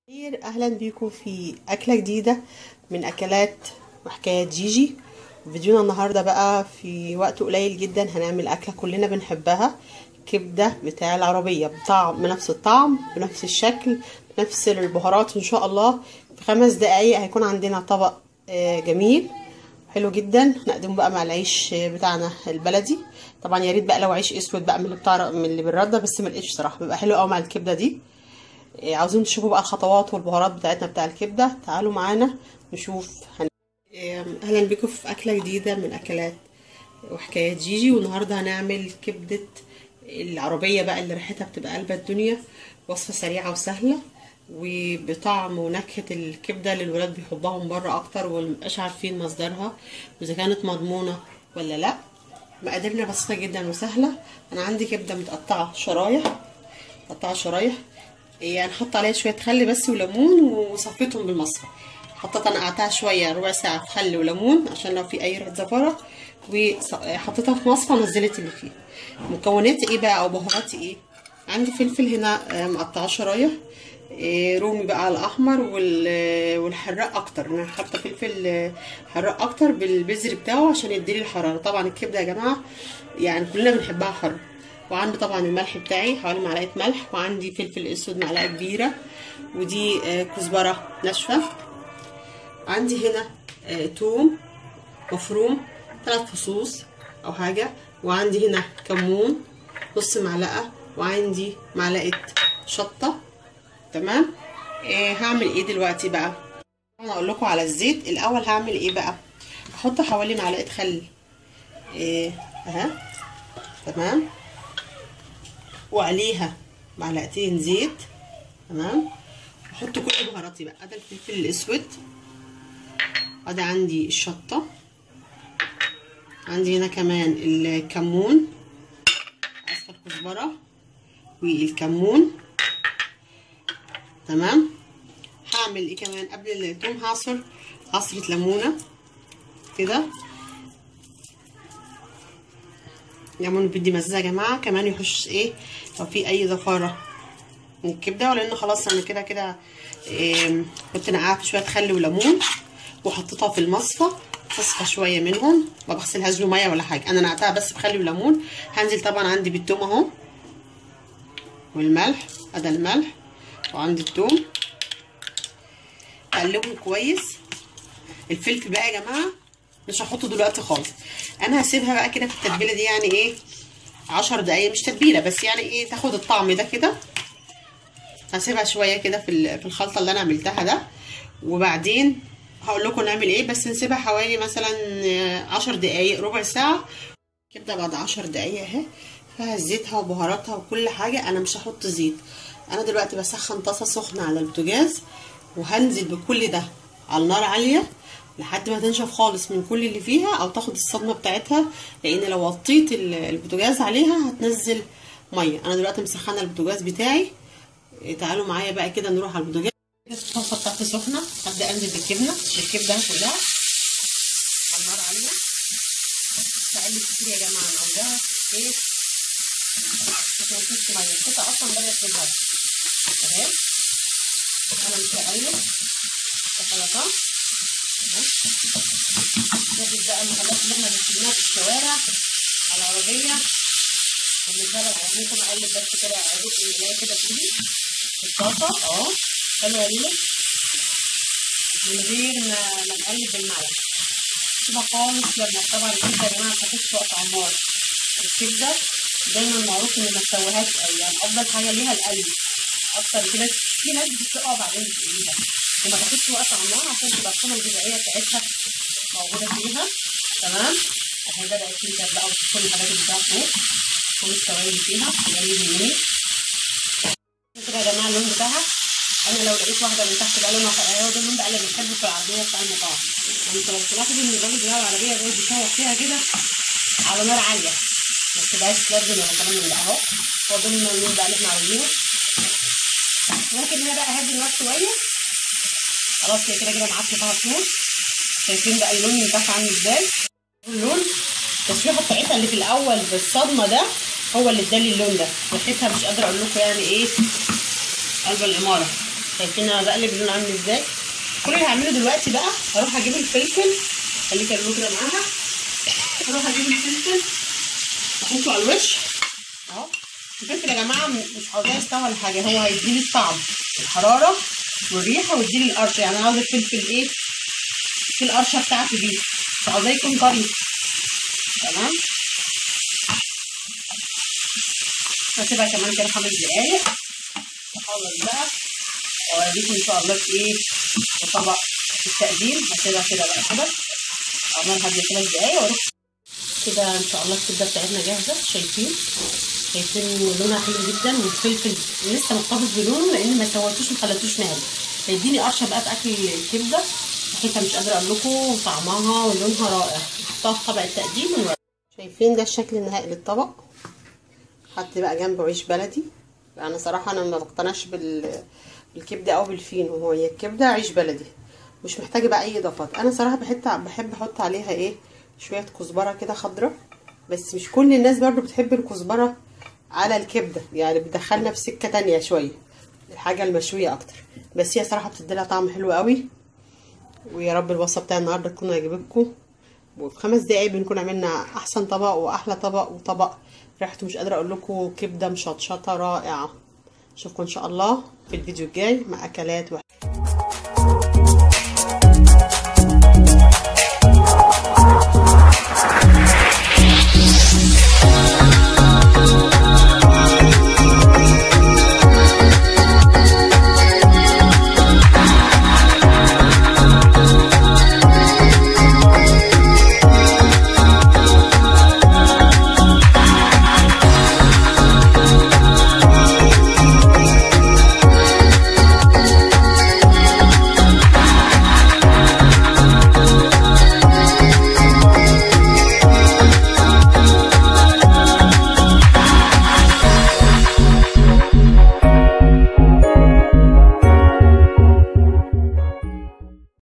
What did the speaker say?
خير اهلا بيكم في اكله جديده من اكلات وحكايات جيجي فيديونا النهارده بقى في وقت قليل جدا هنعمل اكله كلنا بنحبها كبده بتاع العربيه بطعم بنفس الطعم بنفس الشكل بنفس البهارات ان شاء الله في خمس دقايق هيكون عندنا طبق جميل حلو جدا نقدمه بقى مع العيش بتاعنا البلدي طبعا يا ريت بقى لو عيش اسود بقى من اللي بتاع من اللي بالرده بس ما لقيتش صراحه بيبقى حلو قوي مع الكبده دي عاوزين تشوفوا بقى الخطوات والبهارات بتاعتنا بتاع الكبده تعالوا معانا نشوف هن... اهلا بكم في اكله جديده من اكلات وحكايات جيجي والنهارده هنعمل كبده العربيه بقى اللي ريحتها بتبقى قلب الدنيا وصفه سريعه وسهله وبطعم ونكهه الكبده اللي الولاد بيحبوها من بره اكتر ومبقاش عارفين مصدرها واذا كانت مضمونه ولا لا مقاديرنا بسيطه جدا وسهله انا عندي كبده متقطعه شرايح متقطعه شرايح يعني هنحط عليها شويه خل بس وليمون وصفيتهم بالمصفى حطيت انا قعدتها شويه ربع ساعه في خل وليمون عشان لو في اي ريحه زفره وحطيتها في مصفى نزلت اللي فيه مكوناتي ايه بقى او بهاراتي ايه عندي فلفل هنا مقطعه شرايح رومي بقى على الاحمر والحراق اكتر انا حاطه فلفل حراق اكتر بالبذر بتاعه عشان يديلي الحراره طبعا الكبده يا جماعه يعني كلنا بنحبها حر وعندي طبعا الملح بتاعي حوالي معلقه ملح وعندي فلفل اسود معلقه كبيره ودي كزبره ناشفه عندي هنا توم مفروم ثلاث فصوص او حاجه وعندي هنا كمون نص معلقه وعندي معلقه شطه تمام إيه هعمل ايه دلوقتي بقى انا اقول لكم على الزيت الاول هعمل ايه بقى احط حوالي معلقه خل ايه اها تمام وعليها معلقتين زيت تمام احط كل بهاراتي بقى ادي الفلفل الاسود ادي عندي الشطه عندي هنا كمان الكمون اسفه الكزبره والكمون تمام هعمل ايه كمان قبل الثوم هعصر عصره ليمونه كده ليمون بدي مزازه يا جماعه كمان يحش ايه لو في اي زفاره من الكبده ولان خلاص انا كده كده إيه كنت نقعت شويه خل وليمون وحطيتها في المصفى تصفى شويه منهم ما بغسلهاش بميه ولا حاجه انا نقعتها بس بخل وليمون هنزل طبعا عندي بالثوم اهو والملح ادي الملح وعندي الثوم اقلبهم كويس الفلفل بقى يا جماعه مش هحطه دلوقتي خالص انا هسيبها بقى كده في التتبيله دي يعني ايه عشر دقايق مش تتبيله بس يعني ايه تاخد الطعم ده كده هسيبها شويه كده في في الخلطه اللي انا عملتها ده وبعدين هقول لكم نعمل ايه بس نسيبها حوالي مثلا عشر دقايق ربع ساعه كده بعد عشر دقايق اهي فيها زيتها وبهاراتها وكل حاجه انا مش هحط زيت انا دلوقتي بسخن طاسه سخنه على البوتاجاز وهنزل بكل ده على نار عاليه لحد ما تنشف خالص من كل اللي فيها او تاخد الصدمه بتاعتها لان لو وطيت البوتاجاز عليها هتنزل ميه انا دلوقتي مسخنه البوتاجاز بتاعي تعالوا معايا بقى كده نروح على البوتاجاز الطاسه بتاعتي سخنه هبدا انزل بالجبنه بالكبده كلها على النار عاليه هقلب كتير يا جماعه انا عاوزاها ايه ما تنزلش ميه القطع اصلا بدات تظهر تمام انا مش هقلب السلطه نجيب بقى المحلات اللي احنا بنشتريها في الشوارع على العربيه بالنسبه لي ممكن اقلب بس كده ادوق المقلايه كده تيجي في الطاسه اه حلوه دي من غير ما ما نقلب بالمعلقه كده خالص لما طبعا الكبده يا جماعه تاخدش وقت على النار الكبده دايما معروف ان ما تسويهاش قوي يعني افضل حاجه ليها القلي اكتر في ناس في ناس بتسلقها وبعدين بتقليها وما تاخدش وقت على النار عشان تبقى القيمه الغذائيه بتاعتها موجوده فيها تمام اهي بدات تنزل بقى وتدخل الحاجات اللي فيها فوق كل السوائل اللي فيها جميل جميل كده يا جماعه اللون بتاعها انا لو لقيت واحده من تحت بقى لونها هو ده اللون بقى اللي بنحبه في العربيه بتاع المطاعم انت لو تلاحظوا ان الراجل بتاع العربيه ده بيشوح فيها كده على نار عاليه ما تبقاش لازم ولا كلام من ده اهو هو ده اللون بقى اللي احنا عاوزينه ممكن هنا بقى اهدي النار شويه خلاص هي كده كده معاك فيها طول شايفين بقى اللون من تحت عامل ازاي اللون التشويحه بتاعتها اللي في الاول بالصدمه ده هو اللي ادالي اللون ده ريحتها مش قادره اقول لكم يعني ايه قلب العماره شايفين انا بقلب اللون عامل ازاي كل اللي هعمله دلوقتي بقى هروح اجيب الفلفل خليك كده معاها هروح اجيب الفلفل احطه على الوش اهو الفلفل يا جماعه مش عاوزاه يستوي ولا حاجه هو هيديلي الطعم الحراره والريحه ويديلي القرشه يعني انا عاوزه الفلفل ايه في القرشه بتاعته دي مش عاوزاه يكون طري تمام هسيبها كمان كده خمس دقايق اخلص بقى واوريكم ان شاء الله في ايه في طبق التقديم هسيبها كده بقى كده عمال هدي خمس دقايق واروح كده ان شاء الله الكبده بتاعتنا جاهزه شايفين شايفين لونها حلو جدا والفلفل لسه محتفظ بلونه لان ما سويتوش ما خليتوش نهائي هيديني قرشه بقى في اكل الكبده ريحتها مش قادره اقول لكم طعمها ولونها رائع نحطها في طبق التقديم ونوري. شايفين ده الشكل النهائي للطبق حط بقى جنبه عيش بلدي انا صراحه انا ما بقتنعش بال بالكبده او بالفين وهو هي الكبده عيش بلدي مش محتاجه بقى اي اضافات انا صراحه بحب بحب احط عليها ايه شويه كزبره كده خضراء بس مش كل الناس برضو بتحب الكزبره على الكبده يعني بتدخلنا في سكه تانية شويه الحاجه المشويه اكتر بس هي صراحه بتديلها طعم حلو قوي ويا رب الوصفه بتاع النهارده تكون عجبتكم وفي خمس دقايق بنكون عملنا احسن طبق واحلى طبق وطبق ريحته مش قادره اقول لكم كبده مشطشطه رائعه اشوفكم ان شاء الله في الفيديو الجاي مع اكلات